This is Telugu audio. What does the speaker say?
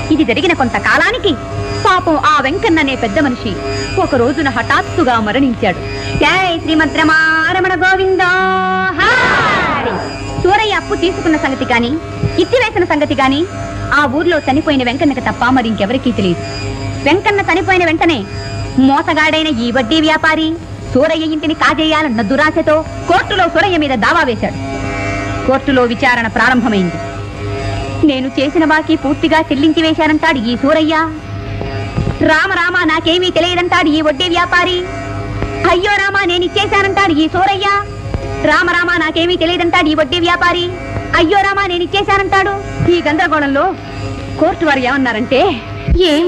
ఇది జరిగిన కొంతకాలానికి పాపం ఆ వెంకన్ననే పెద్ద మనిషి ఒక రోజున హఠాత్తుగా మరణించాడు జై శ్రీమద్ రమారమణ గోవిందో హారి. సూరయ్య అప్పు తీసుకున్న సంగతి గాని ఇచ్చివేసిన సంగతి గాని ఆ ఊర్లో చనిపోయిన వెంకన్నకి తప్ప మరి ఇంకెవరికీ తెలియదు వెంకన్న చనిపోయిన వెంటనే మోసగాడైన ఈ వడ్డీ వ్యాపారి సూరయ్య ఇంటిని కాజేయాలన్న దురాశతో కోర్టులో సూరయ్య మీద దావా వేశాడు కోర్టులో విచారణ ప్రారంభమైంది నేను చేసిన బాకీ పూర్తిగా చెల్లించి వేశానంటాడు ఈ సూరయ్య రామ రామ నాకేమీ తెలియదంటాడు ఈ వడ్డీ వ్యాపారి అయ్యో రామా నేను ఇచ్చేశానంటాడు ఈ సూరయ్య రామ రామ నాకేమీ తెలియదంటాడు ఈ వడ్డీ వ్యాపారి అయ్యో రామా నేను ఇచ్చేశానంటాడు ఈ గందరగోళంలో కోర్టు వారు ఏమన్నారంటే ఏం